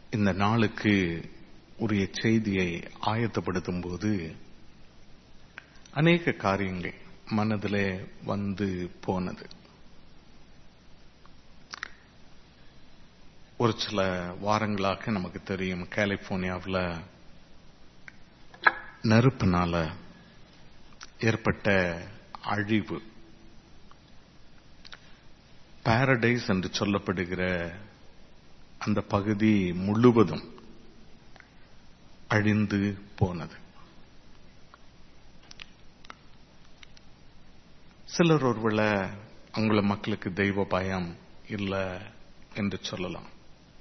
இந்த நாளுக்கு உரிய செய்தியை ஆயத்தப்படுத்தும் போது அநேக காரியங்கள் மனதிலே வந்து போனது ஒரு சில வாரங்களாக நமக்கு தெரியும் கலிபோர்னியாவில் நெருப்பினால ஏற்பட்ட அழிவு பாரடைஸ் என்று சொல்லப்படுகிற அந்த பகுதி முழுவதும் அழிந்து போனது சிலர் ஒருவேளை அவங்கள மக்களுக்கு தெய்வ பயம் இல்லை என்று சொல்லலாம்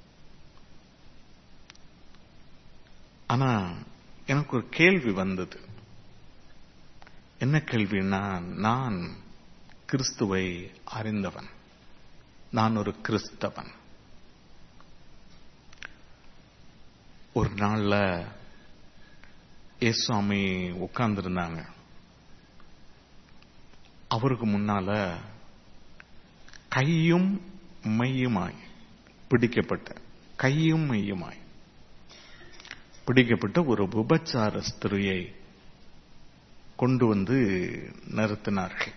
ஆனா எனக்கு ஒரு கேள்வி வந்தது என்ன கேள்வின்னா நான் கிறிஸ்துவை அறிந்தவன் நான் ஒரு கிறிஸ்தவன் ஒரு நாள்ல ஏசுவாமி உட்கார்ந்திருந்தாங்க அவருக்கு முன்னால கையும் மையுமாய் பிடிக்கப்பட்ட கையும் மையுமாய் பிடிக்கப்பட்ட ஒரு விபச்சார ஸ்திரியை கொண்டு வந்து நிறுத்தினார்கள்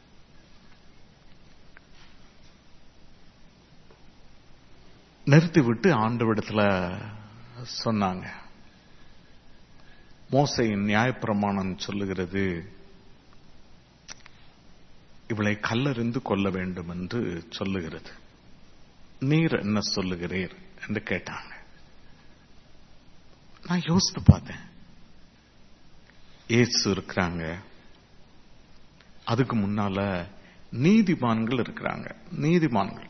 நிறுத்திவிட்டு ஆண்டவிடத்துல சொன்னாங்க மோசையின் நியாயப்பிரமாணம் சொல்லுகிறது இவளை கல்லறிந்து கொள்ள வேண்டும் என்று சொல்லுகிறது நீர் என்ன சொல்லுகிறீர் என்று கேட்டாங்க நான் யோசித்து பார்த்தேன் ஏசு இருக்கிறாங்க அதுக்கு முன்னால நீதிமான்கள் இருக்கிறாங்க நீதிமான்கள்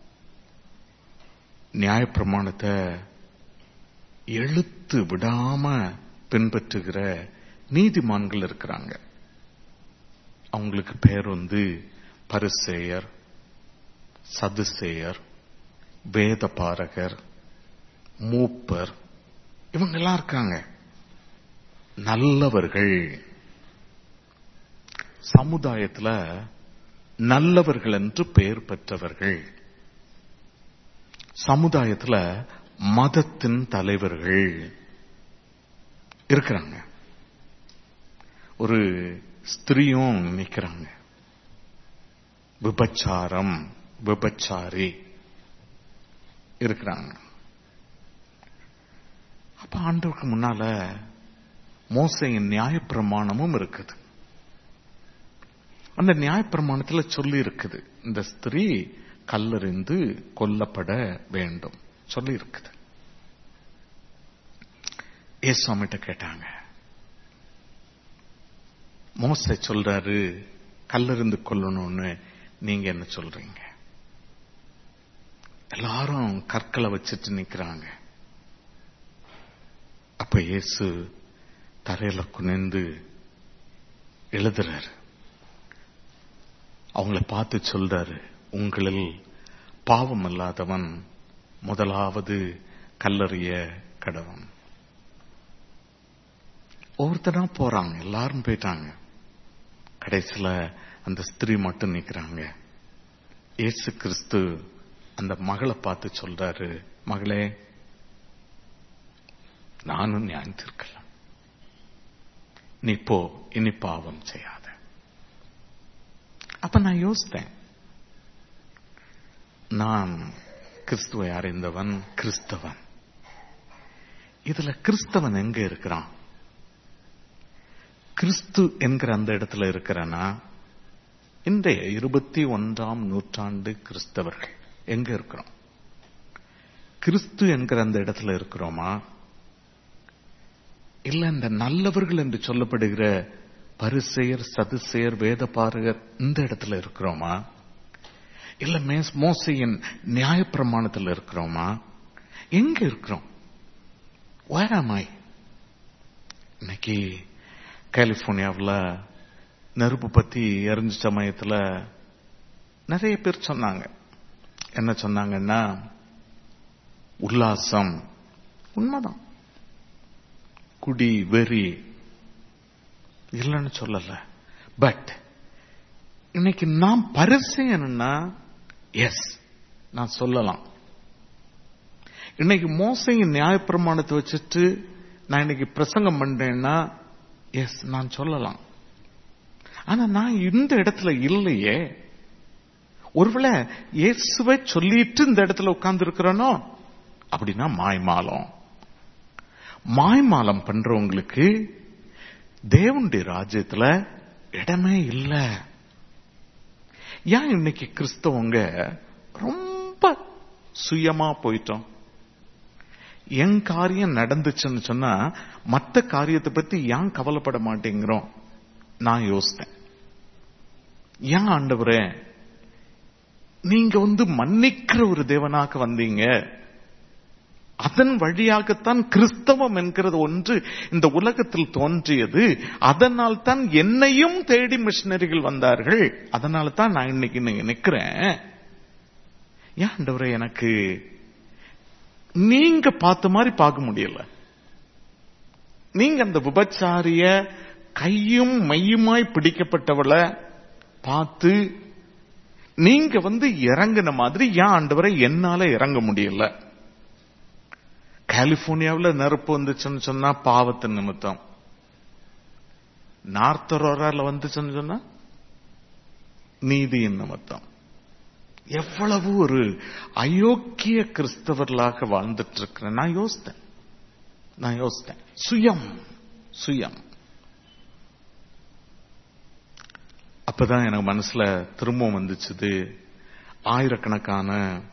நியாயப்பிரமாணத்தை எழுத்து விடாம பின்பற்றுகிற நீதிமான்கள் இருக்கிறாங்க அவங்களுக்கு பேர் வந்து பரிசேயர் சதுசேயர் வேத பாரகர் மூப்பர் இவங்க எல்லாம் இருக்காங்க நல்லவர்கள் சமுதாயத்துல நல்லவர்கள் என்று பெயர் பெற்றவர்கள் சமுதாயத்துல மதத்தின் தலைவர்கள் இருக்கிறாங்க ஒரு ஸ்திரீயும் நிக்கிறாங்க விபச்சாரம் விபச்சாரி இருக்கிறாங்க அப்ப ஆண்டவருக்கு முன்னால மோசையின் நியாயப்பிரமாணமும் இருக்குது அந்த நியாயப்பிரமாணத்துல சொல்லி இருக்குது இந்த ஸ்திரீ கல்லறிந்து கொல்லப்பட வேண்டும் சொல்லி இருக்குது ஏசுவாமிட்ட கேட்டாங்க மோச சொல்றாரு கல்லறிந்து கொல்லணும்னு நீங்க என்ன சொல்றீங்க எல்லாரும் கற்களை வச்சுட்டு நிக்கிறாங்க அப்ப இயேசு தரையில குனிந்து எழுதுறாரு அவங்கள பார்த்து சொல்றாரு உங்களில் பாவம் இல்லாதவன் முதலாவது கல்லறிய கடவன் ஒவ்வொருத்தரா போறாங்க எல்லாரும் போயிட்டாங்க கடைசியில அந்த ஸ்திரீ மட்டும் நிக்கிறாங்க இயேசு கிறிஸ்து அந்த மகளை பார்த்து சொல்றாரு மகளே நானும் நியாயத்திருக்கலாம் நீ போ இனி பாவம் செய்யாத அப்ப நான் யோசித்தேன் நான் கிறிஸ்துவை அறிந்தவன் கிறிஸ்தவன் இதுல கிறிஸ்தவன் எங்க இருக்கிறான் கிறிஸ்து என்கிற அந்த இடத்துல இருக்கிறனா இன்றைய இருபத்தி ஒன்றாம் நூற்றாண்டு கிறிஸ்தவர்கள் எங்க இருக்கிறோம் கிறிஸ்து என்கிற அந்த இடத்துல இருக்கிறோமா இல்ல இந்த நல்லவர்கள் என்று சொல்லப்படுகிற பரிசெயர் சதுசெயர் வேத பாரகர் இந்த இடத்துல இருக்கிறோமா இல்ல மேஸ் மோசையின் நியாயப்பிரமாணத்தில் இருக்கிறோமா எங்க இருக்கிறோம் வேறாமாய் இன்னைக்கு கலிபோர்னியாவில் நெருப்பு பத்தி எரிஞ்ச சமயத்துல நிறைய பேர் சொன்னாங்க என்ன சொன்னாங்கன்னா உல்லாசம் உண்மைதான் குடி வெறி இல்லைன்னு சொல்லல பட் இன்னைக்கு நாம் பரிசெயன்னா எஸ் நான் சொல்லலாம் இன்னைக்கு மோசையின் நியாயப்பிரமாணத்தை வச்சுட்டு நான் இன்னைக்கு பிரசங்கம் பண்றேன்னா எஸ் நான் சொல்லலாம் ஆனா நான் இந்த இடத்துல இல்லையே ஒருவேளை இயேசுவை சொல்லிட்டு இந்த இடத்துல உட்கார்ந்து இருக்கிறனோ அப்படின்னா மாய்மாலம் மாய்மாலம் பண்றவங்களுக்கு தேவனுடைய ராஜ்யத்துல இடமே இல்லை ஏன் இன்னைக்கு கிறிஸ்தவங்க ரொம்ப சுயமா போயிட்டோம் என் காரியம் நடந்துச்சுன்னு சொன்னா மத்த காரியத்தை பத்தி ஏன் கவலைப்பட மாட்டேங்கிறோம் நான் யோசித்தேன் ஏன் ஆண்டவரே நீங்க வந்து மன்னிக்கிற ஒரு தேவனாக வந்தீங்க அதன் வழியாகத்தான் கிறிஸ்தவம் என்கிறது ஒன்று இந்த உலகத்தில் தோன்றியது அதனால் தான் என்னையும் தேடி மிஷினரிகள் வந்தார்கள் அதனால தான் நான் இன்னைக்கு நிக்கிறேன் ஏன் ஆண்டவரே எனக்கு நீங்க பார்த்த மாதிரி பார்க்க முடியல நீங்க அந்த விபச்சாரிய கையும் மையுமாய் பிடிக்கப்பட்டவளை பார்த்து நீங்க வந்து இறங்கின மாதிரி ஏன் ஆண்டவரை என்னால இறங்க முடியல கலிபோர்னியாவில் நெருப்பு வந்துச்சுன்னு சொன்னா பாவத்தின் நிமித்தம் நார்த்தரோரால வந்துச்சுன்னு சொன்னா நீதியின் நிமித்தம் எவ்வளவு ஒரு அயோக்கிய கிறிஸ்தவர்களாக வாழ்ந்துட்டு இருக்கிறேன் நான் யோசித்தேன் நான் யோசித்தேன் சுயம் சுயம் அப்பதான் எனக்கு மனசுல திரும்பவும் வந்துச்சுது ஆயிரக்கணக்கான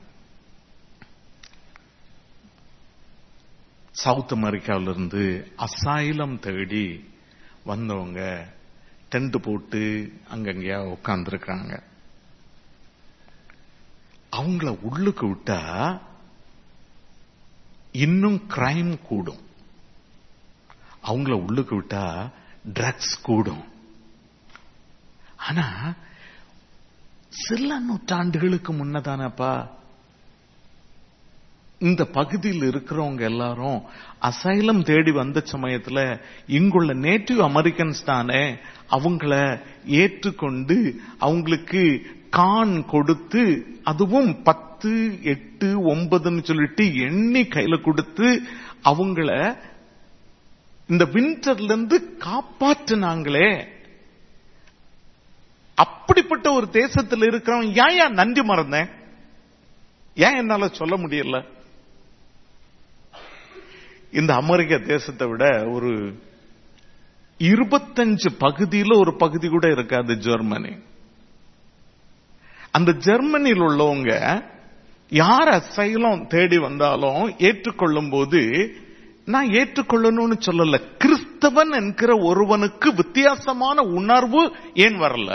சவுத் அமெரிக்காவில இருந்து அசாயிலம் தேடி வந்தவங்க டென்ட் போட்டு அங்கங்கயா உட்கார்ந்துருக்காங்க அவங்கள உள்ளுக்கு விட்டா இன்னும் கிரைம் கூடும் அவங்கள உள்ளுக்கு விட்டா ட்ரக்ஸ் கூடும் ஆனா சில நூற்றாண்டுகளுக்கு முன்னதானப்பா இந்த பகுதியில் இருக்கிறவங்க எல்லாரும் அசைலம் தேடி வந்த சமயத்துல இங்குள்ள நேட்டிவ் அமெரிக்கன்ஸ் தானே அவங்கள ஏற்றுக்கொண்டு அவங்களுக்கு கான் கொடுத்து அதுவும் பத்து எட்டு ஒன்பதுன்னு சொல்லிட்டு எண்ணி கையில கொடுத்து அவங்கள இந்த வின்டர்ல இருந்து காப்பாற்றினாங்களே அப்படிப்பட்ட ஒரு தேசத்தில் இருக்கிறவன் ஏன் ஏன் நன்றி மறந்தேன் ஏன் என்னால சொல்ல முடியல இந்த அமெரிக்க தேசத்தை விட ஒரு இருபத்தஞ்சு பகுதியில ஒரு பகுதி கூட இருக்காது ஜெர்மனி அந்த ஜெர்மனியில் உள்ளவங்க யார் அசைலம் தேடி வந்தாலும் ஏற்றுக்கொள்ளும் போது நான் ஏற்றுக்கொள்ளணும்னு சொல்லல கிறிஸ்தவன் என்கிற ஒருவனுக்கு வித்தியாசமான உணர்வு ஏன் வரல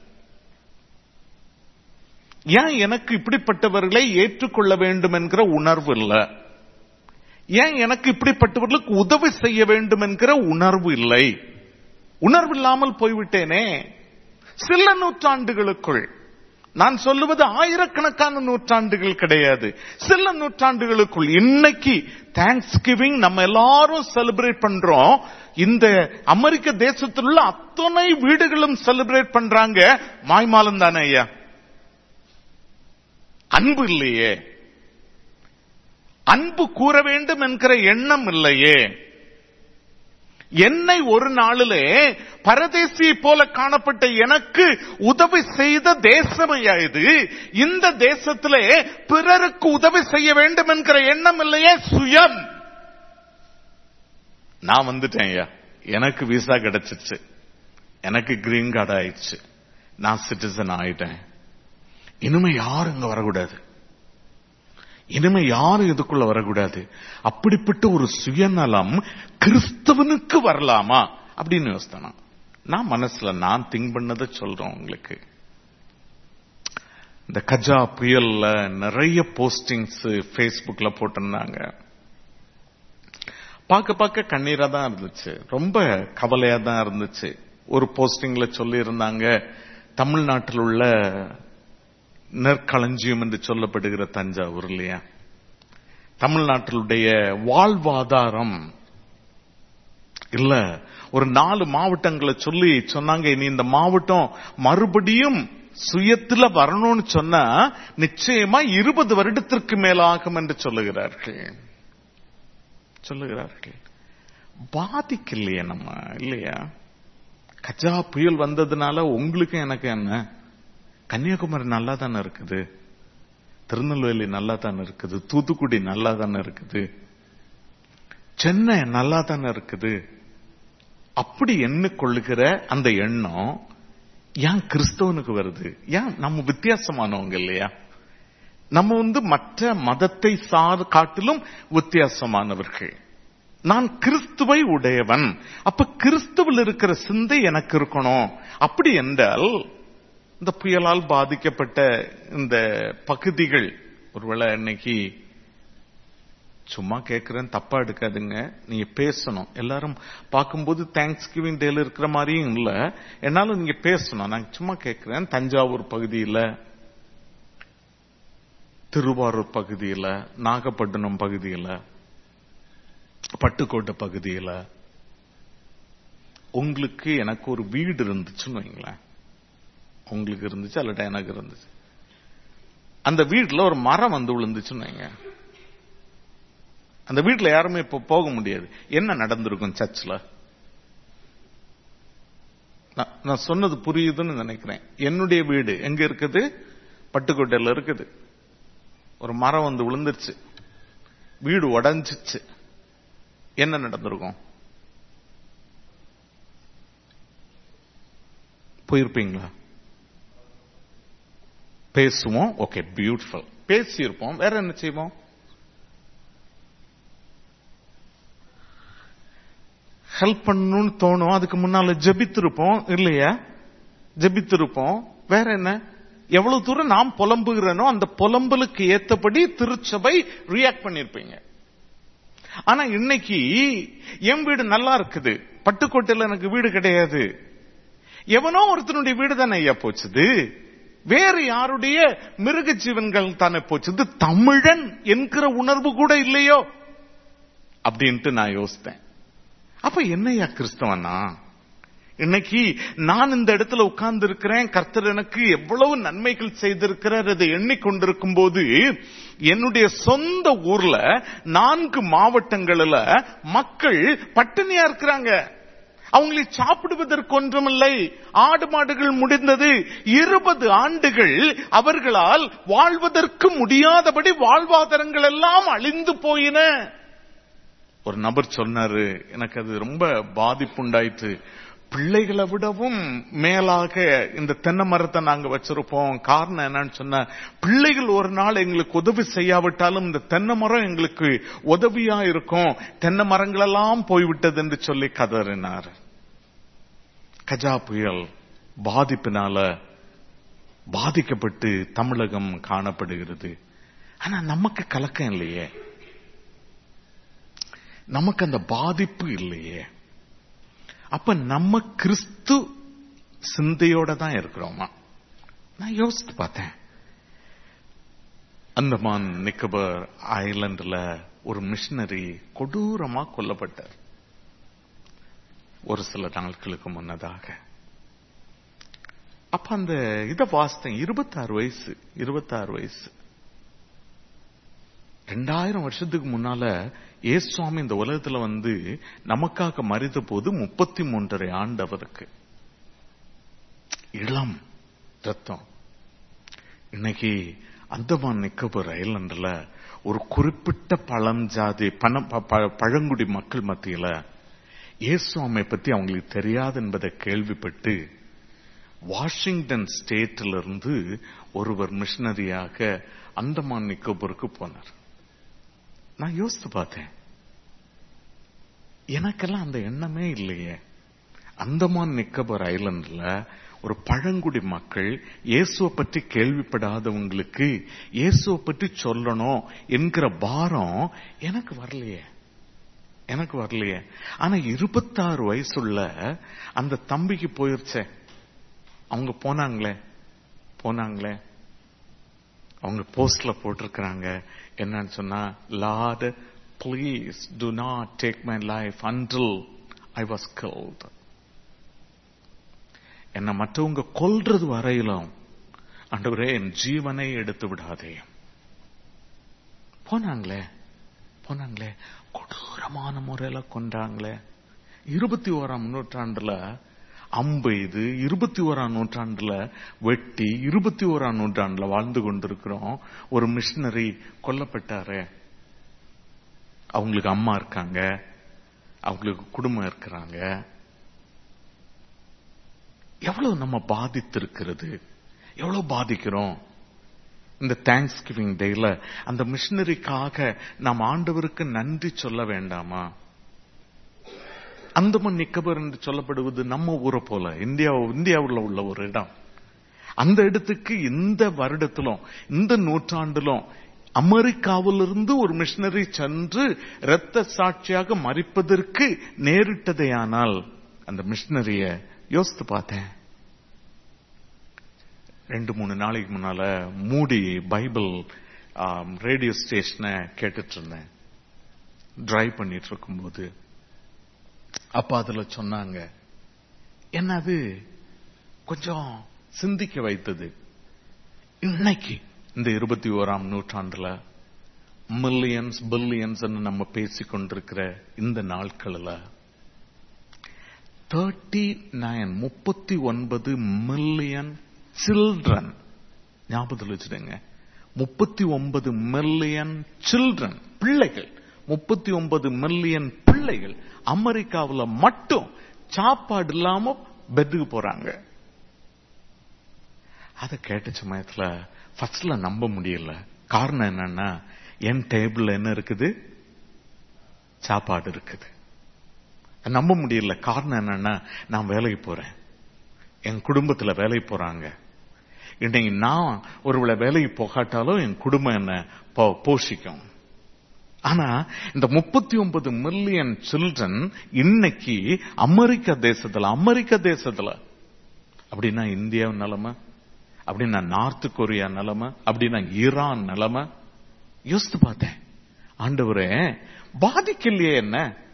ஏன் எனக்கு இப்படிப்பட்டவர்களை ஏற்றுக்கொள்ள வேண்டும் என்கிற உணர்வு இல்லை ஏன் எனக்கு இப்படிப்பட்டவர்களுக்கு உதவி செய்ய வேண்டும் என்கிற உணர்வு இல்லை உணர்வு இல்லாமல் போய்விட்டேனே சில நூற்றாண்டுகளுக்குள் நான் சொல்லுவது ஆயிரக்கணக்கான நூற்றாண்டுகள் கிடையாது சில நூற்றாண்டுகளுக்குள் இன்னைக்கு தேங்க்ஸ் கிவிங் நம்ம எல்லாரும் செலிப்ரேட் பண்றோம் இந்த அமெரிக்க தேசத்தில் உள்ள அத்தனை வீடுகளும் செலிப்ரேட் பண்றாங்க மாய்மாலம் தானே ஐயா அன்பு இல்லையே அன்பு கூற வேண்டும் என்கிற எண்ணம் இல்லையே என்னை ஒரு நாளிலே பரதேசியை போல காணப்பட்ட எனக்கு உதவி செய்த தேசமையா இது இந்த தேசத்திலே பிறருக்கு உதவி செய்ய வேண்டும் என்கிற எண்ணம் இல்லையே சுயம் நான் வந்துட்டேன் ஐயா எனக்கு விசா கிடைச்சிச்சு எனக்கு கிரீன் கார்டு ஆயிடுச்சு நான் சிட்டிசன் ஆயிட்டேன் இனிமே யாரும் இங்க வரக்கூடாது இனிமே யாரும் இதுக்குள்ள வரக்கூடாது அப்படிப்பட்ட ஒரு சுயநலம் கிறிஸ்தவனுக்கு வரலாமா அப்படின்னு யோசித்தேன் நான் மனசுல நான் திங்க் பண்ணதை சொல்றேன் உங்களுக்கு இந்த கஜா புயல்ல நிறைய போஸ்டிங்ஸ் பேஸ்புக்ல போட்டிருந்தாங்க பார்க்க பார்க்க கண்ணீரா தான் இருந்துச்சு ரொம்ப கவலையா தான் இருந்துச்சு ஒரு போஸ்டிங்ல சொல்லி இருந்தாங்க தமிழ்நாட்டில் உள்ள நெற்களஞ்சியம் என்று சொல்லப்படுகிற தஞ்சாவூர் இல்லையா தமிழ்நாட்டிலுடைய வாழ்வாதாரம் இல்ல ஒரு நாலு மாவட்டங்களை சொல்லி சொன்னாங்க இனி இந்த மாவட்டம் மறுபடியும் சுயத்துல வரணும்னு சொன்னா நிச்சயமா இருபது வருடத்திற்கு மேலாகும் என்று சொல்லுகிறார்கள் சொல்லுகிறார்கள் பாதிக்கலையே நம்ம இல்லையா கஜா புயல் வந்ததுனால உங்களுக்கு எனக்கு என்ன கன்னியாகுமரி நல்லா தானே இருக்குது திருநெல்வேலி நல்லா தானே இருக்குது தூத்துக்குடி நல்லா தானே இருக்குது சென்னை நல்லா தானே இருக்குது அப்படி எண்ணிக்கொள்ளுகிற அந்த எண்ணம் ஏன் கிறிஸ்தவனுக்கு வருது ஏன் நம்ம வித்தியாசமானவங்க இல்லையா நம்ம வந்து மற்ற மதத்தை சார் காட்டிலும் வித்தியாசமானவர்கள் நான் கிறிஸ்துவை உடையவன் அப்ப கிறிஸ்துவில் இருக்கிற சிந்தை எனக்கு இருக்கணும் அப்படி என்றால் இந்த புயலால் பாதிக்கப்பட்ட இந்த பகுதிகள் ஒருவேளை இன்னைக்கு சும்மா கேட்கிறேன் தப்பா எடுக்காதுங்க நீங்க பேசணும் எல்லாரும் பார்க்கும்போது தேங்க்ஸ் கிவிங் டேல இருக்கிற மாதிரியும் இல்ல என்னாலும் நீங்க பேசணும் நான் சும்மா கேட்கிறேன் தஞ்சாவூர் பகுதியில் திருவாரூர் பகுதியில் நாகப்பட்டினம் பகுதியில் பட்டுக்கோட்டை பகுதியில் உங்களுக்கு எனக்கு ஒரு வீடு இருந்துச்சுன்னு வைங்களேன் உங்களுக்கு இருந்துச்சு அல்லட்ட எனக்கு இருந்துச்சு அந்த வீட்டுல ஒரு மரம் வந்து விழுந்துச்சுன்னு வைங்க அந்த வீட்டுல யாருமே இப்ப போக முடியாது என்ன நடந்திருக்கும் சர்ச்சில் நான் சொன்னது புரியுதுன்னு நினைக்கிறேன் என்னுடைய வீடு எங்க இருக்குது பட்டுக்கோட்டையில் இருக்குது ஒரு மரம் வந்து விழுந்துருச்சு வீடு உடஞ்சிச்சு என்ன நடந்திருக்கும் போயிருப்பீங்களா பேசுவோம் ஓகே பியூட்டிஃபுல் பேசியிருப்போம் வேற என்ன செய்வோம் ஹெல்ப் பண்ணணும்னு தோணும் அதுக்கு முன்னால ஜபித்திருப்போம் இல்லையா ஜபித்திருப்போம் வேற என்ன எவ்வளவு தூரம் நாம் புலம்புகிறனோ அந்த புலம்பலுக்கு ஏத்தபடி திருச்சபை ரியாக்ட் பண்ணிருப்பீங்க ஆனா இன்னைக்கு என் வீடு நல்லா இருக்குது பட்டுக்கோட்டையில் எனக்கு வீடு கிடையாது எவனோ ஒருத்தனுடைய வீடு தானே ஐயா போச்சுது வேறு யாருடைய மிருக ஜீவன்கள் தானே போச்சுது தமிழன் என்கிற உணர்வு கூட இல்லையோ அப்படின்ட்டு நான் யோசித்தேன் அப்ப என்னையா கிறிஸ்தவனா இன்னைக்கு நான் இந்த இடத்துல உட்கார்ந்து இருக்கிறேன் கர்த்தர் எனக்கு எவ்வளவு நன்மைகள் செய்திருக்கிறார் அதை எண்ணிக்கொண்டிருக்கும் போது என்னுடைய சொந்த ஊர்ல நான்கு மாவட்டங்களில் மக்கள் பட்டினியா இருக்கிறாங்க அவங்களை சாப்பிடுவதற்கு ஒன்றுமில்லை ஆடு மாடுகள் முடிந்தது இருபது ஆண்டுகள் அவர்களால் வாழ்வதற்கு முடியாதபடி வாழ்வாதாரங்கள் எல்லாம் அழிந்து போயின ஒரு நபர் சொன்னாரு எனக்கு அது ரொம்ப பாதிப்புண்டாயிற்று பிள்ளைகளை விடவும் மேலாக இந்த தென்னை மரத்தை நாங்க வச்சிருப்போம் காரணம் என்னன்னு சொன்ன பிள்ளைகள் ஒரு நாள் எங்களுக்கு உதவி செய்யாவிட்டாலும் இந்த தென்னை மரம் எங்களுக்கு உதவியா இருக்கும் தென்னை மரங்கள் எல்லாம் போய்விட்டது என்று சொல்லி கதறினார் கஜா புயல் பாதிப்பினால பாதிக்கப்பட்டு தமிழகம் காணப்படுகிறது ஆனா நமக்கு கலக்கம் இல்லையே நமக்கு அந்த பாதிப்பு இல்லையே அப்ப நம்ம கிறிஸ்து சிந்தையோட தான் இருக்கிறோமா நான் யோசித்து பார்த்தேன் அந்தமான் நிக்கபர் ஐலண்ட்ல ஒரு மிஷினரி கொடூரமா கொல்லப்பட்டார் ஒரு சில நாட்களுக்கு முன்னதாக அப்ப அந்த இத வாசித்தேன் இருபத்தாறு வயசு இருபத்தாறு வயசு ரெண்டாயிரம் வருஷத்துக்கு முன்னால ஏசுவாமி இந்த உலகத்துல வந்து நமக்காக மறித்த போது முப்பத்தி மூன்றரை ஆண்டு அவருக்கு இளம் ரத்தம் இன்னைக்கு அந்தமான் நிக்கோபர் ஐலண்ட்ல ஒரு குறிப்பிட்ட பழம் ஜாதி பணம் பழங்குடி மக்கள் மத்தியில இயேசுவாமை பத்தி அவங்களுக்கு தெரியாது என்பதை கேள்விப்பட்டு வாஷிங்டன் ஸ்டேட்ல இருந்து ஒருவர் மிஷனரியாக அந்தமான் நிக்கோபருக்கு போனார் நான் யோசித்து பார்த்தேன் எனக்கெல்லாம் அந்த எண்ணமே இல்லையே அந்தமான் நிக்கபர் ஐலண்ட்ல ஒரு பழங்குடி மக்கள் இயேசுவை பற்றி கேள்விப்படாதவங்களுக்கு இயேசுவை பற்றி சொல்லணும் என்கிற பாரம் எனக்கு வரலையே எனக்கு வரலையே ஆனா இருபத்தாறு வயசுள்ள அந்த தம்பிக்கு போயிருச்சே அவங்க போனாங்களே போனாங்களே அவங்க போஸ்ட்ல போட்டிருக்கிறாங்க என்னன்னு சொன்னா lord please do not take my life until I was called என்ன மற்றவங்க கொல்றது வரையிலும் ஆண்டவரே என் ஜீவனை எடுத்து விடாதே போனாங்களே போனாங்களே கொடூரமான முறையில கொண்டாங்களே இருபத்தி ஓராம் நூற்றாண்டுல அம்பு இது இருபத்தி ஓராம் நூற்றாண்டுல வெட்டி இருபத்தி ஓராம் நூற்றாண்டுல வாழ்ந்து கொண்டிருக்கிறோம் ஒரு மிஷினரி கொல்லப்பட்டாரு அவங்களுக்கு அம்மா இருக்காங்க அவங்களுக்கு குடும்பம் இருக்கிறாங்க எவ்வளவு நம்ம பாதித்திருக்கிறது எவ்வளவு பாதிக்கிறோம் இந்த தேங்க்ஸ் கிவிங் டேல அந்த மிஷினரிக்காக நாம் ஆண்டவருக்கு நன்றி சொல்ல வேண்டாமா அந்தமன் நிக்கபர் என்று சொல்லப்படுவது நம்ம ஊரை போல இந்தியா இந்தியாவில் உள்ள ஒரு இடம் அந்த இடத்துக்கு இந்த வருடத்திலும் இந்த நூற்றாண்டிலும் அமெரிக்காவிலிருந்து ஒரு மிஷினரி சென்று இரத்த சாட்சியாக மறிப்பதற்கு நேரிட்டதையானால் அந்த மிஷினரிய யோசித்து பார்த்தேன் ரெண்டு மூணு நாளைக்கு முன்னால மூடி பைபிள் ரேடியோ ஸ்டேஷனை கேட்டுட்டு இருந்தேன் டிரைவ் பண்ணிட்டு இருக்கும்போது அப்ப அதுல சொன்னாங்க என்ன அது கொஞ்சம் சிந்திக்க வைத்தது இன்னைக்கு இந்த இருபத்தி ஓராம் நூற்றாண்டுல மில்லியன்ஸ் பில்லியன்ஸ் நம்ம பேசிக் கொண்டிருக்கிற இந்த நாட்களில் தேர்ட்டி நைன் முப்பத்தி ஒன்பது மில்லியன் சில்ட்ரன் ஞாபகத்தில் வச்சுடுங்க முப்பத்தி ஒன்பது மில்லியன் சில்ட்ரன் பிள்ளைகள் முப்பத்தி ஒன்பது மில்லியன் பிள்ளைகள் அமெரிக்காவில் மட்டும் சாப்பாடு இல்லாம பெட்டுக்கு போறாங்க அதை கேட்ட சமயத்துல ஃபர்ஸ்ட்ல நம்ப முடியல காரணம் என்னன்னா என் டேபிள்ல என்ன இருக்குது சாப்பாடு இருக்குது நம்ப முடியல காரணம் என்னன்னா நான் வேலைக்கு போறேன் என் குடும்பத்துல வேலைக்கு போறாங்க இன்னைக்கு நான் ஒருவேளை வேலைக்கு போகாட்டாலும் என் குடும்பம் என்ன போஷிக்கும் ஆனா இந்த முப்பத்தி ஒன்பது மில்லியன் சில்ட்ரன் இன்னைக்கு அமெரிக்க தேசத்துல அமெரிக்க தேசத்துல அப்படின்னா இந்தியா நிலைமை அப்படின்னா நார்த் கொரியா நிலைமை அப்படின்னா ஈரான் நிலைமை யோசித்து பார்த்தேன் ஆண்டவரே பாதிக்கலையே என்ன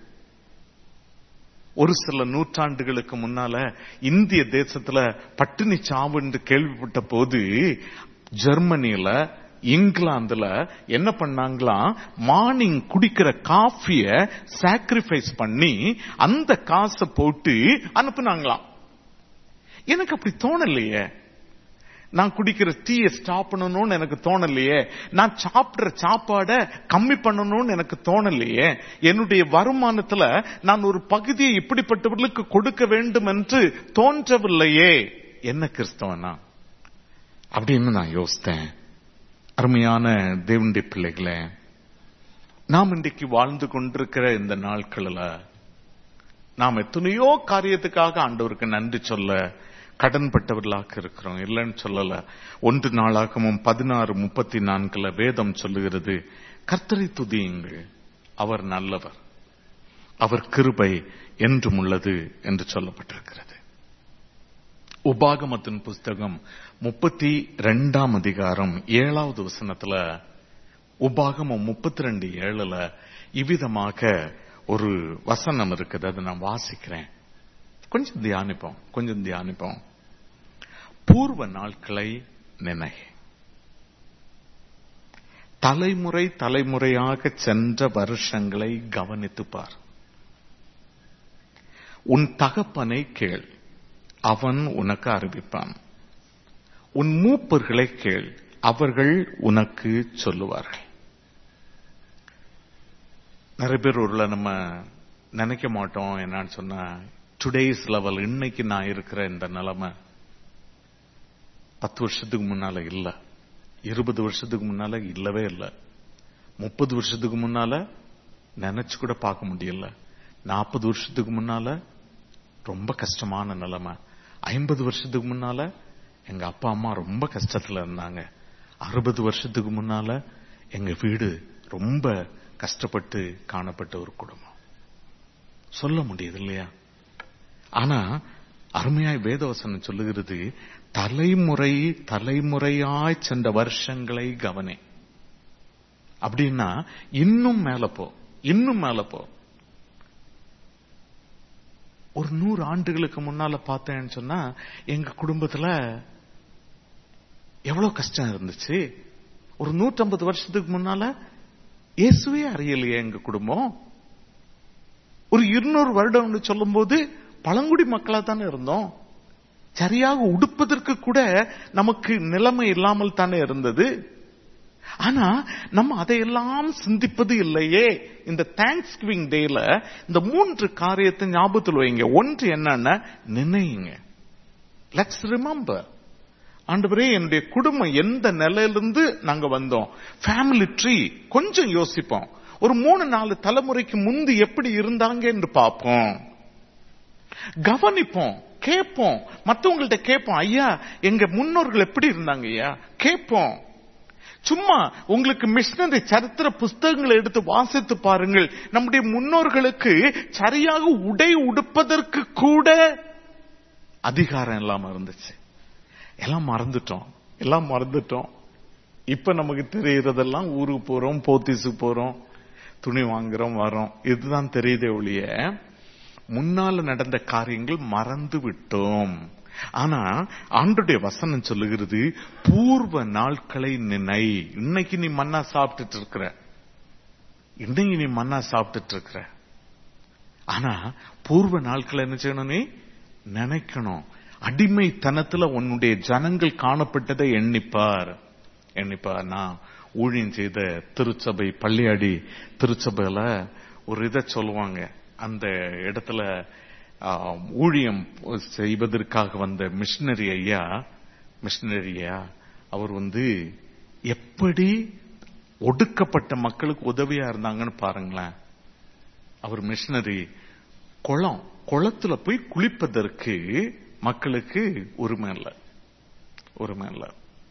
ஒரு சில நூற்றாண்டுகளுக்கு முன்னால இந்திய தேசத்துல பட்டினி சாவு என்று கேள்விப்பட்ட போது ஜெர்மனியில இங்கிலாந்துல என்ன பண்ணாங்களாம் மார்னிங் குடிக்கிற காஃபிய சாக்ரிஃபைஸ் பண்ணி அந்த காசை போட்டு அனுப்புனாங்களாம் எனக்கு அப்படி தோணலையே நான் குடிக்கிற டீயை ஸ்டாப் பண்ணணும்னு எனக்கு தோணலையே நான் சாப்பிடுற சாப்பாட கம்மி பண்ணணும்னு எனக்கு தோணலையே என்னுடைய வருமானத்துல நான் ஒரு பகுதியை இப்படிப்பட்டவர்களுக்கு கொடுக்க வேண்டும் என்று தோன்றவில்லையே என்ன கிறிஸ்தவனா அப்படின்னு நான் யோசித்தேன் அருமையான தேவனுடைய பிள்ளைகளே நாம் இன்றைக்கு வாழ்ந்து கொண்டிருக்கிற இந்த நாட்களில் நாம் எத்தனையோ காரியத்துக்காக ஆண்டவருக்கு நன்றி சொல்ல கடன்பட்டவர்களாக இருக்கிறோம் இல்லைன்னு சொல்லல ஒன்று நாளாகமும் பதினாறு முப்பத்தி நான்குல வேதம் சொல்லுகிறது கர்த்தரை துதியுங்கள் அவர் நல்லவர் அவர் கிருபை என்றும் உள்ளது என்று சொல்லப்பட்டிருக்கிறது உபாகமத்தின் புஸ்தகம் முப்பத்தி ரெண்டாம் அதிகாரம் ஏழாவது வசனத்துல உபாகமம் முப்பத்தி ரெண்டு ஏழுல இவ்விதமாக ஒரு வசனம் இருக்குது அதை நான் வாசிக்கிறேன் கொஞ்சம் தியானிப்போம் கொஞ்சம் தியானிப்போம் பூர்வ நாட்களை நினை தலைமுறை தலைமுறையாக சென்ற வருஷங்களை கவனித்து பார் உன் தகப்பனை கேள் அவன் உனக்கு அறிவிப்பான் உன் மூப்பர்களை கேள் அவர்கள் உனக்கு சொல்லுவார்கள் நிறைய பேர் உள்ள நம்ம நினைக்க மாட்டோம் என்னன்னு சொன்னா டுடேஸ் லெவல் இன்னைக்கு நான் இருக்கிற இந்த நிலைமை பத்து வருஷத்துக்கு முன்னால இல்ல இருபது வருஷத்துக்கு முன்னால இல்லவே இல்லை முப்பது வருஷத்துக்கு முன்னால நினைச்சு கூட பார்க்க முடியல நாற்பது வருஷத்துக்கு முன்னால ரொம்ப கஷ்டமான நிலைமை ஐம்பது வருஷத்துக்கு முன்னால எங்க அப்பா அம்மா ரொம்ப கஷ்டத்துல இருந்தாங்க அறுபது வருஷத்துக்கு முன்னால எங்க வீடு ரொம்ப கஷ்டப்பட்டு காணப்பட்ட ஒரு குடும்பம் சொல்ல முடியுது இல்லையா ஆனா அருமையாய் வேதவசனம் சொல்லுகிறது தலைமுறை தலைமுறையாய் சென்ற வருஷங்களை கவனி அப்படின்னா இன்னும் மேல போ இன்னும் மேல போ ஒரு நூறு ஆண்டுகளுக்கு முன்னால பார்த்தேன்னு சொன்னா எங்க குடும்பத்துல எவ்வளவு கஷ்டம் இருந்துச்சு ஒரு நூற்றம்பது வருஷத்துக்கு முன்னால இயேசுவே அறியலையே எங்க குடும்பம் ஒரு இருநூறு வருடம் சொல்லும் போது பழங்குடி மக்களா தானே இருந்தோம் சரியாக உடுப்பதற்கு கூட நமக்கு நிலைமை இல்லாமல் தானே இருந்தது ஆனா நம்ம அதையெல்லாம் சிந்திப்பது இல்லையே இந்த தேங்க்ஸ் கிவிங் டேல இந்த மூன்று காரியத்தை ஞாபகத்தில் வைங்க ஒன்று என்னன்னா நினைங்க லெட்ஸ் ரிமெம்பர் ஆண்டவரே என்னுடைய குடும்பம் எந்த நிலையிலிருந்து நாங்க வந்தோம் ஃபேமிலி ட்ரீ கொஞ்சம் யோசிப்போம் ஒரு மூணு நாலு தலைமுறைக்கு முந்தி எப்படி இருந்தாங்க என்று பார்ப்போம் கவனிப்போம் கேட்போம் மத்தவங்கள்ட்ட கேட்போம் ஐயா எங்க முன்னோர்கள் எப்படி இருந்தாங்க ஐயா கேட்போம் சும்மா உங்களுக்கு மிஷினரி சரித்திர புஸ்தகங்களை எடுத்து வாசித்து பாருங்கள் நம்முடைய முன்னோர்களுக்கு சரியாக உடை உடுப்பதற்கு கூட அதிகாரம் இல்லாம இருந்துச்சு எல்லாம் மறந்துட்டோம் எல்லாம் மறந்துட்டோம் இப்ப நமக்கு தெரியறதெல்லாம் ஊருக்கு போறோம் போத்தீஸு போறோம் துணி வாங்குறோம் வரோம் இதுதான் தெரியுதே ஒழிய முன்னால நடந்த காரியங்கள் மறந்து விட்டோம் ஆனா ஆண்டுடைய வசனம் சொல்லுகிறது பூர்வ நாட்களை நினை இன்னைக்கு நீ மண்ணா சாப்பிட்டுட்டு இருக்கிற இன்னைக்கு நீ மண்ணா சாப்பிட்டுட்டு இருக்கிற ஆனா பூர்வ நாட்களை என்ன செய்யணும் நீ நினைக்கணும் அடிமைத்தனத்துல உன்னுடைய ஜனங்கள் காணப்பட்டதை எண்ணிப்பார் எண்ணிப்பார் நான் ஊழியம் செய்த திருச்சபை பள்ளியாடி திருச்சபையில ஒரு இதை சொல்லுவாங்க அந்த இடத்துல ஊழியம் செய்வதற்காக வந்த மிஷினரி ஐயா மிஷினரி ஐயா அவர் வந்து எப்படி ஒடுக்கப்பட்ட மக்களுக்கு உதவியா இருந்தாங்கன்னு பாருங்களேன் அவர் மிஷினரி குளம் குளத்துல போய் குளிப்பதற்கு மக்களுக்கு உரிமை இல்லை உரிமை இல்லை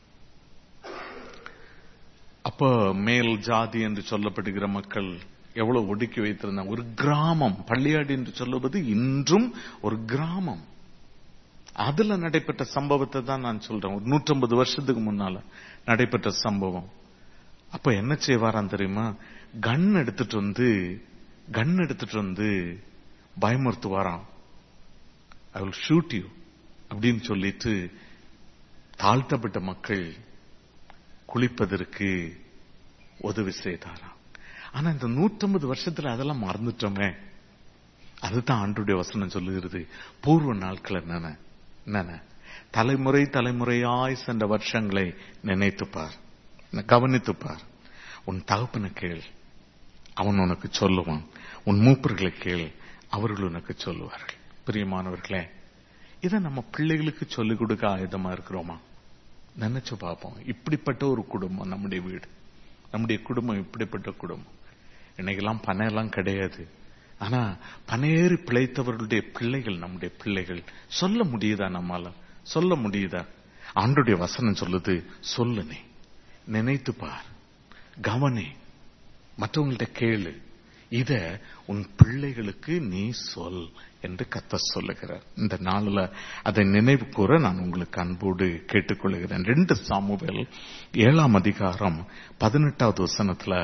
அப்ப மேல் ஜாதி என்று சொல்லப்படுகிற மக்கள் எவ்வளவு ஒடுக்கி வைத்திருந்தாங்க ஒரு கிராமம் பள்ளியாடு என்று சொல்லுவது இன்றும் ஒரு கிராமம் அதுல நடைபெற்ற சம்பவத்தை தான் நான் சொல்றேன் ஒரு நூற்றம்பது வருஷத்துக்கு முன்னால நடைபெற்ற சம்பவம் அப்ப என்ன செய்வாராம் தெரியுமா கன் எடுத்துட்டு வந்து கன் எடுத்துட்டு வந்து பயமுறுத்துவாராம் ஐ வில் ஷூட் யூ அப்படின்னு சொல்லிட்டு தாழ்த்தப்பட்ட மக்கள் குளிப்பதற்கு உதவி செய்தாராம் ஆனா இந்த நூற்றம்பது வருஷத்துல அதெல்லாம் மறந்துட்டோமே அதுதான் ஆண்டுடைய வசனம் சொல்லுகிறது பூர்வ நாட்கள் என்னென்ன என்னென்ன தலைமுறை தலைமுறையாய் சென்ற வருஷங்களை நினைத்துப்பார் கவனித்துப்பார் உன் தகப்பனை கேள் அவன் உனக்கு சொல்லுவான் உன் மூப்பர்களை கேள் அவர்கள் உனக்கு சொல்லுவார்கள் பிரியமானவர்களே இதை நம்ம பிள்ளைகளுக்கு சொல்லிக் கொடுக்க ஆயுதமா இருக்கிறோமா நினைச்சு பார்ப்போம் இப்படிப்பட்ட ஒரு குடும்பம் நம்முடைய வீடு நம்முடைய குடும்பம் இப்படிப்பட்ட குடும்பம் இன்னைக்கெல்லாம் பணம் எல்லாம் கிடையாது ஆனா பனையேறி பிழைத்தவர்களுடைய பிள்ளைகள் நம்முடைய பிள்ளைகள் சொல்ல முடியுதா நம்மால சொல்ல முடியுதா ஆண்டுடைய வசனம் சொல்லுது சொல்லு நீ நினைத்து பார் கவனி மற்றவங்கள்ட்ட கேளு இத உன் பிள்ளைகளுக்கு நீ சொல் என்று கத்த சொல்லுகிறார் இந்த நாளில் அதை நினைவு கூற நான் உங்களுக்கு அன்போடு கேட்டுக்கொள்கிறேன் ரெண்டு சாமுவேல் ஏழாம் அதிகாரம் பதினெட்டாவது வசனத்துல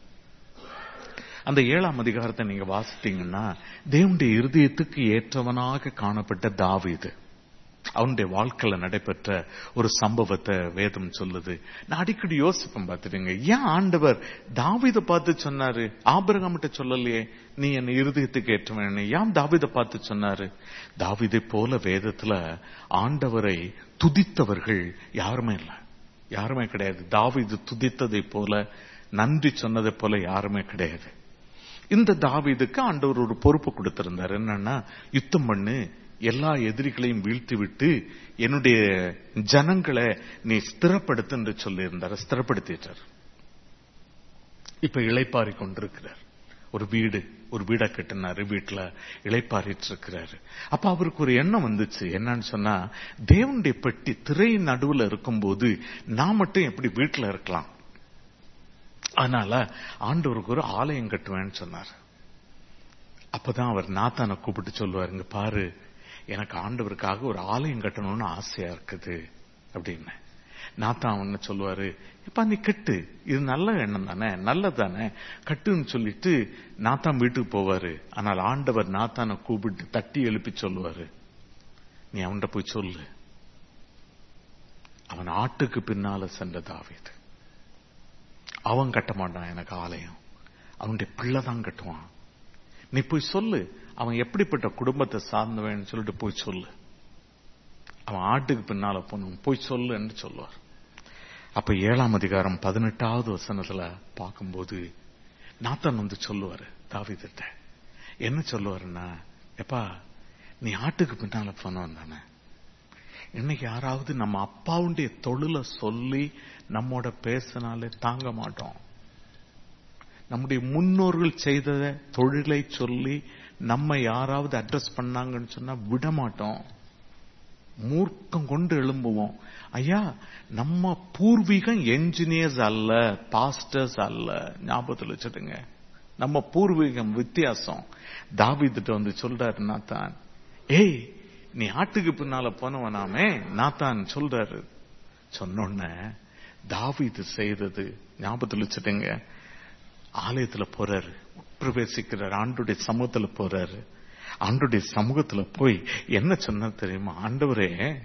அந்த ஏழாம் அதிகாரத்தை நீங்க வாசித்தீங்கன்னா தேவனுடைய இருதயத்துக்கு ஏற்றவனாக காணப்பட்ட தாவீது அவனுடைய வாழ்க்கையில நடைபெற்ற ஒரு சம்பவத்தை வேதம் சொல்லுது நான் அடிக்கடி யோசிப்பேன் பார்த்துடுங்க ஏன் ஆண்டவர் தாவித பார்த்து சொன்னாரு ஆபரகம்கிட்ட சொல்லலையே நீ என் இருதயத்துக்கு ஏற்றவன் ஏன் தாவித பார்த்து சொன்னாரு தாவிதை போல வேதத்துல ஆண்டவரை துதித்தவர்கள் யாருமே இல்லை யாருமே கிடையாது தாவிது துதித்ததை போல நன்றி சொன்னதை போல யாருமே கிடையாது இந்த தாவீதுக்கு ஆண்டவர் ஒரு பொறுப்பு கொடுத்திருந்தார் என்னன்னா யுத்தம் பண்ணு எல்லா எதிரிகளையும் வீழ்த்தி விட்டு என்னுடைய ஜனங்களை நீ ஸ்திரப்படுத்து என்று சொல்லியிருந்தார் ஸ்திரப்படுத்திட்டார் இப்ப இளைப்பாரி கொண்டிருக்கிறார் ஒரு வீடு ஒரு வீடை கட்டினாரு வீட்டுல இளைப்பாரிட்டு இருக்கிறாரு அப்ப அவருக்கு ஒரு எண்ணம் வந்துச்சு என்னன்னு சொன்னா தேவனுடைய பெட்டி திரை நடுவுல இருக்கும்போது நான் மட்டும் எப்படி வீட்டுல இருக்கலாம் அதனால ஆண்டவருக்கு ஒரு ஆலயம் கட்டுவேன்னு சொன்னார் அப்பதான் அவர் நாத்தான கூப்பிட்டு சொல்லுவாருங்க பாரு எனக்கு ஆண்டவருக்காக ஒரு ஆலயம் கட்டணும்னு ஆசையா இருக்குது அப்படின்னு நாத்தான் ஒன்னு சொல்லுவாரு இப்ப நீ கட்டு இது நல்ல எண்ணம் தானே நல்லதானே கட்டுன்னு சொல்லிட்டு நாத்தான் வீட்டுக்கு போவாரு ஆனால் ஆண்டவர் நாத்தான கூப்பிட்டு தட்டி எழுப்பி சொல்லுவாரு நீ அவன்கிட்ட போய் சொல்லு அவன் ஆட்டுக்கு பின்னால சென்ற தாவீது அவன் கட்ட மாட்டான் எனக்கு ஆலயம் அவனுடைய பிள்ளை தான் கட்டுவான் நீ போய் சொல்லு அவன் எப்படிப்பட்ட குடும்பத்தை சார்ந்தவன் சொல்லிட்டு போய் சொல்லு அவன் ஆட்டுக்கு பின்னால போனவன் போய் சொல்லு என்று சொல்லுவார் அப்ப ஏழாம் அதிகாரம் பதினெட்டாவது வசனத்துல பார்க்கும்போது நாத்தான் வந்து சொல்லுவாரு தாவிதிட்ட என்ன சொல்லுவாருன்னா எப்பா நீ ஆட்டுக்கு பின்னால போனவன் தானே இன்னைக்கு யாராவது நம்ம அப்பாவுடைய தொழிலை சொல்லி நம்மோட பேசினாலே தாங்க மாட்டோம் நம்முடைய முன்னோர்கள் செய்த தொழிலை சொல்லி நம்ம யாராவது அட்ரஸ் பண்ணாங்கன்னு சொன்னா விட மாட்டோம் மூர்க்கம் கொண்டு எழும்புவோம் ஐயா நம்ம பூர்வீகம் என்ஜினியர்ஸ் அல்ல பாஸ்டர்ஸ் அல்ல ஞாபகத்தில் வச்சுடுங்க நம்ம பூர்வீகம் வித்தியாசம் தாவிதிட்ட வந்து சொல்றாரு நாத்தான் ஏய் நீ ஆட்டுக்கு பின்னால போனவனாமே நாத்தான் சொல்றாரு சொன்னோன்ன தாவிது செய்தது ஞாபகத்தில் வச்சுடுங்க ஆலயத்துல போறாரு பிரவேசிக்கிறார் ஆண்டுடைய சமூகத்துல போறாரு ஆண்டுடைய சமூகத்துல போய் என்ன சொன்ன தெரியுமா ஆண்டவரே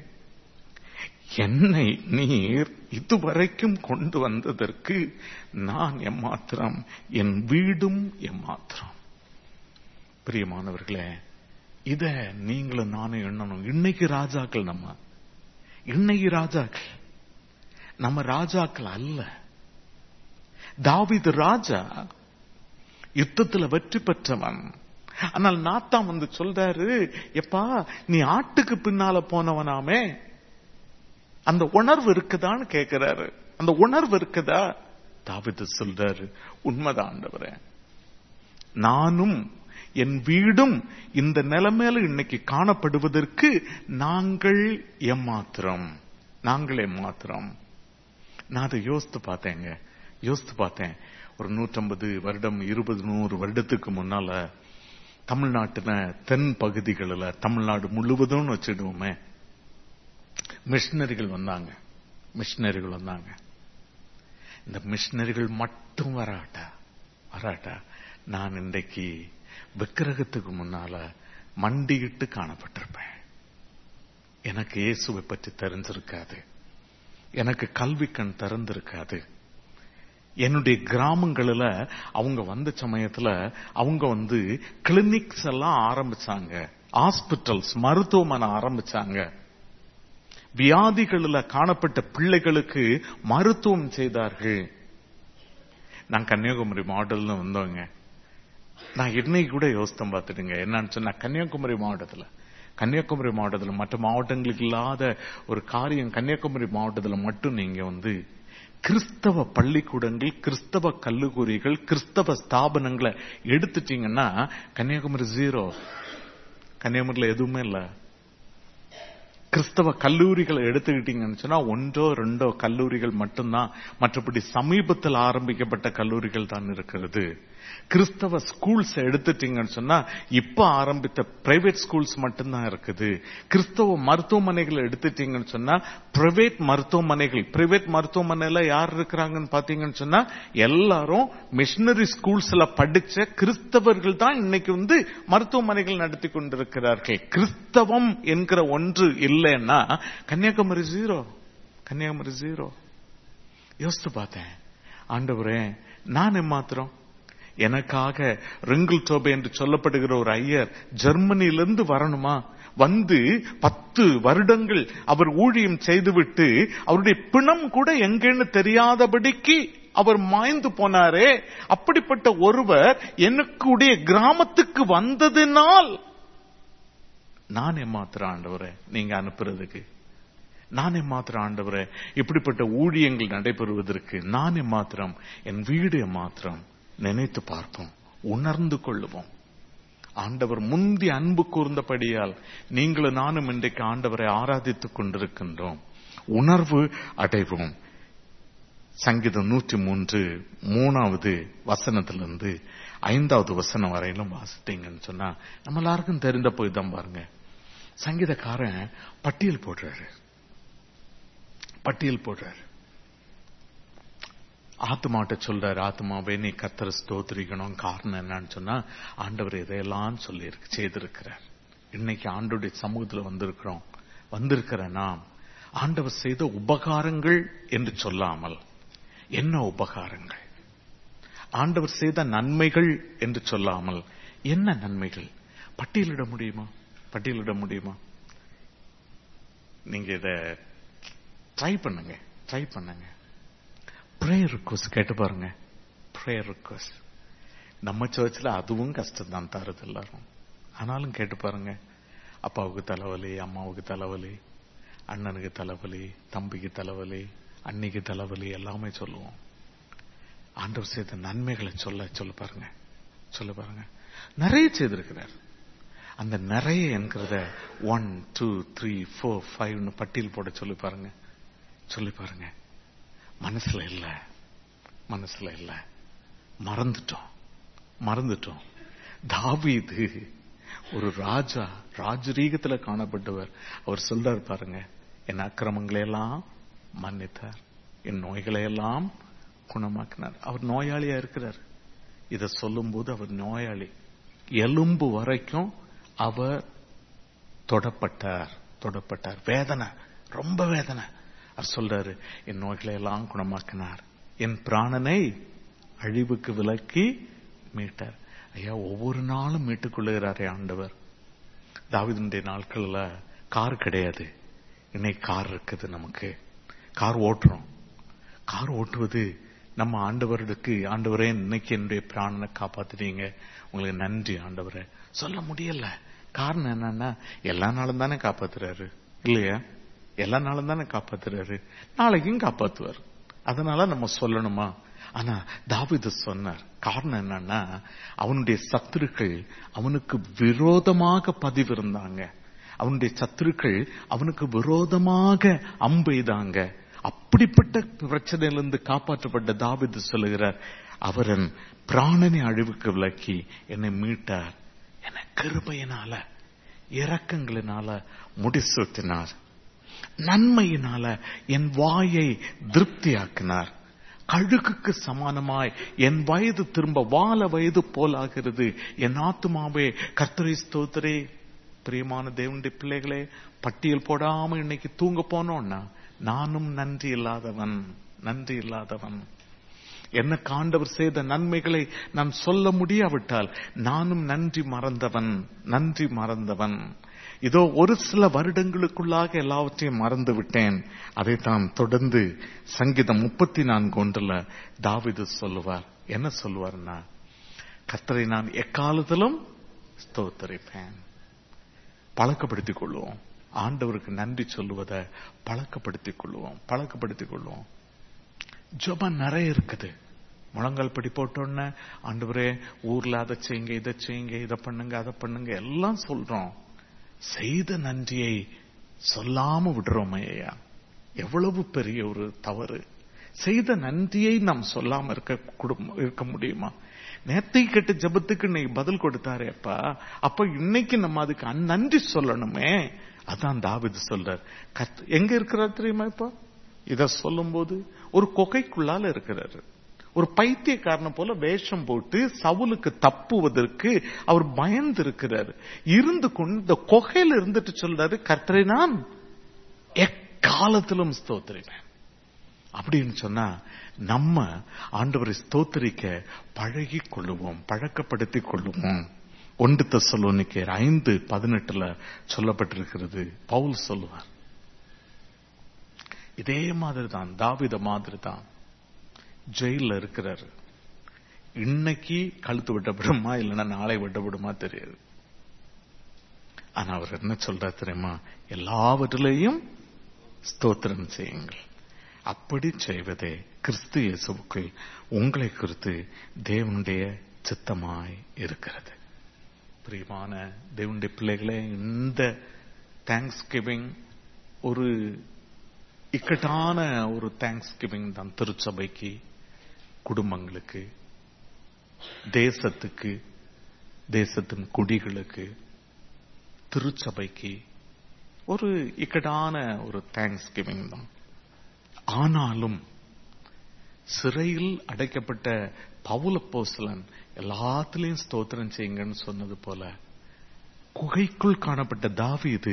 என்னை நீர் இதுவரைக்கும் கொண்டு வந்ததற்கு நான் எம்மாத்திரம் என் வீடும் எம்மாத்திரம் பிரியமானவர்களே இத நீங்களும் நானும் எண்ணணும் இன்னைக்கு ராஜாக்கள் நம்ம இன்னைக்கு ராஜாக்கள் நம்ம ராஜாக்கள் அல்ல தாவிது ராஜா யுத்தத்துல வெற்றி பெற்றவன் ஆனால் நாத்தான் வந்து சொல்றாரு எப்பா நீ ஆட்டுக்கு பின்னால போனவனாமே அந்த உணர்வு இருக்குதான்னு கேட்கிறாரு அந்த உணர்வு இருக்குதா தாவிது சொல்றாரு உண்மைதான் ஆண்டவரே நானும் என் வீடும் இந்த நிலைமையில இன்னைக்கு காணப்படுவதற்கு நாங்கள் எம்மாத்திரம் நாங்கள் எம்மாத்திரம் நான் அதை யோசித்து பார்த்தேங்க யோசித்து பார்த்தேன் ஒரு நூற்றம்பது வருடம் இருபது நூறு வருடத்துக்கு முன்னால தமிழ்நாட்டின தென் பகுதிகளில் தமிழ்நாடு முழுவதும் வச்சிடுவோமே மிஷினரிகள் வந்தாங்க மிஷினரிகள் வந்தாங்க இந்த மிஷினரிகள் மட்டும் வராட்டா வராட்டா நான் இன்றைக்கு விக்கிரகத்துக்கு முன்னால மண்டியிட்டு காணப்பட்டிருப்பேன் எனக்கு இயேசுவை பற்றி தெரிஞ்சிருக்காது எனக்கு கல்வி கண் திறந்திருக்காது என்னுடைய கிராமங்களில் அவங்க வந்த சமயத்துல அவங்க வந்து கிளினிக்ஸ் எல்லாம் ஆரம்பிச்சாங்க ஹாஸ்பிட்டல்ஸ் மருத்துவமனை ஆரம்பிச்சாங்க வியாதிகளில் காணப்பட்ட பிள்ளைகளுக்கு மருத்துவம் செய்தார்கள் நான் கன்னியாகுமரி மாவட்டத்துல வந்தவங்க நான் இன்னைக்கு கூட யோசித்தம் பார்த்துடுங்க என்னன்னு சொன்னா கன்னியாகுமரி மாவட்டத்துல கன்னியாகுமரி மாவட்டத்துல மற்ற மாவட்டங்களுக்கு இல்லாத ஒரு காரியம் கன்னியாகுமரி மாவட்டத்துல மட்டும் நீங்க வந்து கிறிஸ்தவ பள்ளிக்கூடங்கள் கிறிஸ்தவ கல்லூரிகள் கிறிஸ்தவ ஸ்தாபனங்களை எடுத்துட்டீங்கன்னா கன்னியாகுமரி ஜீரோ கன்னியாகுமரியில எதுவுமே இல்ல கிறிஸ்தவ கல்லூரிகளை எடுத்துக்கிட்டீங்கன்னு சொன்னா ஒன்றோ ரெண்டோ கல்லூரிகள் மட்டும்தான் மற்றபடி சமீபத்தில் ஆரம்பிக்கப்பட்ட கல்லூரிகள் தான் இருக்கிறது கிறிஸ்தவ ஸ்கூல்ஸ் எடுத்துட்டீங்கன்னு சொன்னா இப்ப ஆரம்பித்த பிரைவேட் ஸ்கூல்ஸ் மட்டும்தான் இருக்குது கிறிஸ்தவ மருத்துவமனைகள் எடுத்துட்டீங்கன்னு சொன்னா பிரைவேட் மருத்துவமனைகள் பிரைவேட் மருத்துவமனையில யார் இருக்கிறாங்கன்னு பாத்தீங்கன்னு சொன்னா எல்லாரும் மிஷினரி ஸ்கூல்ஸ்ல படிச்ச கிறிஸ்தவர்கள் தான் இன்னைக்கு வந்து மருத்துவமனைகள் நடத்தி கொண்டிருக்கிறார்கள் கிறிஸ்தவம் என்கிற ஒன்று இல்லைன்னா கன்னியாகுமரி ஜீரோ கன்னியாகுமரி ஜீரோ யோசித்து பார்த்தேன் ஆண்டவரே நான் மாத்திரம் எனக்காக ரிங்கிள் டோபே என்று சொல்லப்படுகிற ஒரு ஐயர் ஜெர்மனியிலிருந்து வரணுமா வந்து பத்து வருடங்கள் அவர் ஊழியம் செய்துவிட்டு அவருடைய பிணம் கூட எங்கன்னு தெரியாதபடிக்கு அவர் மாய்ந்து போனாரே அப்படிப்பட்ட ஒருவர் எனக்குடைய கிராமத்துக்கு வந்ததினால் நான் ஏமாத்திர ஆண்டவரை நீங்க அனுப்புறதுக்கு நான் மாத்திரம் ஆண்டவரை இப்படிப்பட்ட ஊழியங்கள் நடைபெறுவதற்கு நான் மாத்திரம் என் வீடு மாத்திரம் நினைத்து பார்ப்போம் உணர்ந்து கொள்ளுவோம் ஆண்டவர் முந்தி அன்பு கூர்ந்தபடியால் நீங்களும் நானும் இன்றைக்கு ஆண்டவரை ஆராதித்துக் கொண்டிருக்கின்றோம் உணர்வு அடைவோம் சங்கீதம் நூற்றி மூன்று மூணாவது வசனத்திலிருந்து ஐந்தாவது வசனம் வரையிலும் வாசிட்டீங்கன்னு சொன்னா நம்ம எல்லாருக்கும் தெரிந்த போய் தான் பாருங்க சங்கீதக்காரன் பட்டியல் போடுறாரு பட்டியல் போடுறாரு ஆத்மாட்ட சொல்றாரு ஆத்மாவே நீ கத்தர ஸ்தோத்திரிக்கணும் காரணம் என்னன்னு சொன்னா ஆண்டவர் இதையெல்லாம் சொல்லி செய்திருக்கிறார் இன்னைக்கு ஆண்டுடைய சமூகத்துல வந்திருக்கிறோம் வந்திருக்கிற நாம் ஆண்டவர் செய்த உபகாரங்கள் என்று சொல்லாமல் என்ன உபகாரங்கள் ஆண்டவர் செய்த நன்மைகள் என்று சொல்லாமல் என்ன நன்மைகள் பட்டியலிட முடியுமா பட்டியலிட முடியுமா நீங்க இத ட்ரை பண்ணுங்க ட்ரை பண்ணுங்க ப்ரேயர் ரிக்வஸ்ட் கேட்டு பாருங்க ப்ரேயர் ரிக்வஸ்ட் நம்ம சர்ச்சில் அதுவும் கஷ்டம் தான் தருது எல்லாரும் ஆனாலும் கேட்டு பாருங்க அப்பாவுக்கு தலைவலி அம்மாவுக்கு தலைவலி அண்ணனுக்கு தலைவலி தம்பிக்கு தலைவலி அன்னிக்கு தலைவலி எல்லாமே சொல்லுவோம் ஆண்டவர் செய்த நன்மைகளை சொல்ல சொல்ல பாருங்க சொல்ல பாருங்க நிறைய செய்திருக்கிறார் அந்த நிறைய என்கிறத ஒன் டூ த்ரீ ஃபோர் ஃபைவ்னு பட்டியல் போட சொல்லி பாருங்க சொல்லி பாருங்க மனசுல இல்ல மனசுல இல்ல மறந்துட்டோம் மறந்துட்டோம் தாவீது ஒரு ராஜா ராஜரீகத்துல காணப்பட்டவர் அவர் சொல்றார் பாருங்க என் அக்கிரமங்களை எல்லாம் மன்னித்தார் என் நோய்களை எல்லாம் குணமாக்கினார் அவர் நோயாளியா இருக்கிறார் இத சொல்லும்போது அவர் நோயாளி எலும்பு வரைக்கும் அவர் தொடப்பட்டார் தொடப்பட்டார் வேதனை ரொம்ப வேதனை அவர் சொல்றாரு என் நோய்களை எல்லாம் குணமாக்கினார் என் பிராணனை அழிவுக்கு விலக்கி மீட்டார் ஐயா ஒவ்வொரு நாளும் மீட்டுக் கொள்ளுகிறாரே ஆண்டவர் தாவிதனுடைய நாட்கள்ல கார் கிடையாது இன்னைக்கு கார் இருக்குது நமக்கு கார் ஓட்டுறோம் கார் ஓட்டுவது நம்ம ஆண்டவருக்கு ஆண்டவரே இன்னைக்கு என்னுடைய பிராணனை காப்பாத்துறீங்க உங்களுக்கு நன்றி ஆண்டவரே சொல்ல முடியல காரணம் என்னன்னா எல்லா நாளும் தானே காப்பாத்துறாரு இல்லையா எல்லா நாளும் தானே காப்பாத்துறாரு நாளைக்கும் காப்பாத்துவார் அதனால நம்ம சொல்லணுமா ஆனா தாவிது சொன்னார் காரணம் என்னன்னா அவனுடைய சத்துருக்கள் அவனுக்கு விரோதமாக பதிவிருந்தாங்க அவனுடைய சத்துருக்கள் அவனுக்கு விரோதமாக அம்பெய்தாங்க அப்படிப்பட்ட பிரச்சனையிலிருந்து காப்பாற்றப்பட்ட தாவிது சொல்லுகிறார் அவரன் பிராணனை அழிவுக்கு விளக்கி என்னை மீட்டார் என கிருபையினால இரக்கங்களினால முடிசூட்டினார் நன்மையினால என் வாயை திருப்தியாக்கினார் கழுகுக்கு சமானமாய் என் வயது திரும்ப வாழ வயது போலாகிறது என் ஆத்துமாவே கர்த்தரை ஸ்தோத்திரே பிரியமான தேவனுடைய பிள்ளைகளே பட்டியல் போடாம இன்னைக்கு தூங்க போனோம்னா நானும் நன்றி இல்லாதவன் நன்றி இல்லாதவன் என்ன காண்டவர் செய்த நன்மைகளை நான் சொல்ல முடியாவிட்டால் நானும் நன்றி மறந்தவன் நன்றி மறந்தவன் இதோ ஒரு சில வருடங்களுக்குள்ளாக எல்லாவற்றையும் மறந்து விட்டேன் அதைத்தான் தொடர்ந்து சங்கீதம் முப்பத்தி நான்கு ஒன்றுல தாவிது சொல்லுவார் என்ன சொல்லுவார்னா கத்தரை நான் எக்காலத்திலும் ஸ்தோத்தரிப்பேன் பழக்கப்படுத்திக் கொள்வோம் ஆண்டவருக்கு நன்றி சொல்லுவதை பழக்கப்படுத்திக் கொள்வோம் பழக்கப்படுத்திக் கொள்வோம் ஜபம் நிறைய இருக்குது முழங்கால் படி போட்டோன்னே ஆண்டவரே ஊர்ல அதை செய்யுங்க இதை செய்யுங்க இதை பண்ணுங்க அதை பண்ணுங்க எல்லாம் சொல்றோம் செய்த நன்றியை சொல்லாம விடுறோம் ஐயா எவ்வளவு பெரிய ஒரு தவறு செய்த நன்றியை நாம் சொல்லாம இருக்க குடும்பம் இருக்க முடியுமா நேத்தை கெட்ட ஜபத்துக்கு இன்னைக்கு பதில் கொடுத்தாரே அப்பா அப்ப இன்னைக்கு நம்ம அதுக்கு நன்றி சொல்லணுமே அதான் தாவிது சொல்றார் கத் எங்க இருக்கிறார் தெரியுமா இப்ப இத சொல்லும் போது ஒரு கொகைக்குள்ளால இருக்கிறாரு ஒரு பைத்தியக்காரனை போல வேஷம் போட்டு சவுலுக்கு தப்புவதற்கு அவர் பயந்து இருக்கிறார் இருந்து கொண்டு இந்த கொகையில இருந்துட்டு சொல்றாரு கர்த்தரை நான் எக்காலத்திலும் ஸ்தோத்திரிப்பேன் அப்படின்னு சொன்னா நம்ம ஆண்டவரை ஸ்தோத்திரிக்க பழகி கொள்ளுவோம் பழக்கப்படுத்தி கொள்ளுவோம் ஒன்று தசலோனிக்கர் ஐந்து பதினெட்டுல சொல்லப்பட்டிருக்கிறது பவுல் சொல்லுவார் இதே மாதிரி தான் தாவித மாதிரி தான் ஜெயில இருக்கிறாரு இன்னைக்கு கழுத்து விட்டப்படுமா இல்லைன்னா நாளை விட்டப்படுமா தெரியாது ஆனா அவர் என்ன சொல்றார் தெரியுமா எல்லாவற்றிலையும் ஸ்தோத்திரம் செய்யுங்கள் அப்படி செய்வதே கிறிஸ்து இயேசுக்குள் உங்களை குறித்து தேவனுடைய சித்தமாய் இருக்கிறது பிரியமான தேவனுடைய பிள்ளைகளே இந்த தேங்க்ஸ் கிவிங் ஒரு இக்கட்டான ஒரு தேங்க்ஸ் கிவிங் தான் திருச்சபைக்கு குடும்பங்களுக்கு தேசத்துக்கு தேசத்தின் குடிகளுக்கு திருச்சபைக்கு ஒரு இக்கட்டான ஒரு தேங்க்ஸ் கிவிங் தான் ஆனாலும் சிறையில் அடைக்கப்பட்ட பவுல போசலன் எல்லாத்திலையும் ஸ்தோத்திரம் செய்யுங்கன்னு சொன்னது போல குகைக்குள் காணப்பட்ட தாவீது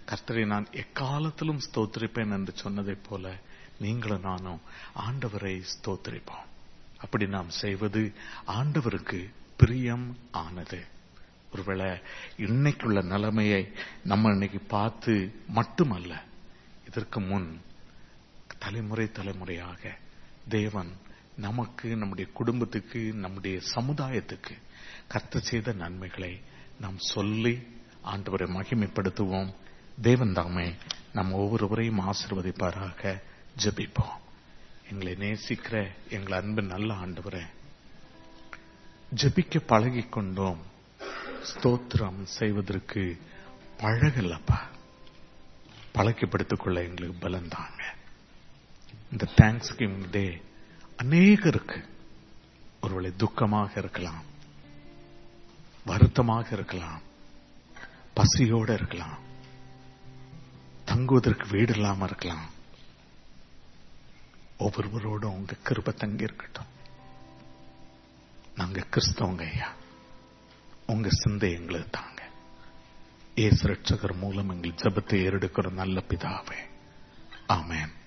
கர்த்தரை நான் எக்காலத்திலும் ஸ்தோத்திரிப்பேன் என்று சொன்னதைப் போல நீங்களும் நானும் ஆண்டவரை ஸ்தோத்திரிப்போம் அப்படி நாம் செய்வது ஆண்டவருக்கு பிரியம் ஆனது ஒருவேளை இன்னைக்குள்ள நிலைமையை நம்ம இன்னைக்கு பார்த்து மட்டுமல்ல இதற்கு முன் தலைமுறை தலைமுறையாக தேவன் நமக்கு நம்முடைய குடும்பத்துக்கு நம்முடைய சமுதாயத்துக்கு கர்த்த செய்த நன்மைகளை நாம் சொல்லி ஆண்டவரை மகிமைப்படுத்துவோம் தேவன் தாமே நம் ஒவ்வொருவரையும் ஆசிர்வதிப்பாராக ஜெபிப்போம் எங்களை நேசிக்கிற எங்கள் அன்பு நல்ல ஆண்டவரே ஜெபிக்க பழகிக் கொண்டோம் ஸ்தோத்திரம் செய்வதற்கு பழகலப்பா பழக்கப்படுத்திக் கொள்ள எங்களுக்கு பலம் தாங்க இந்த தேங்க்ஸ் கிவிங் டே அநேகருக்கு ஒருவேளை துக்கமாக இருக்கலாம் வருத்தமாக இருக்கலாம் பசியோட இருக்கலாம் தங்குவதற்கு வீடு இல்லாம இருக்கலாம் ஒவ்வொருவரோடும் உங்க கிருப தங்கி இருக்கட்டும் நாங்க கிறிஸ்தவங்க ஐயா உங்க சிந்தை எங்களுக்கு தாங்க ஏசு ரட்சகர் மூலம் எங்கள் ஜபத்தை ஏறெடுக்கிற நல்ல பிதாவே ஆமேன்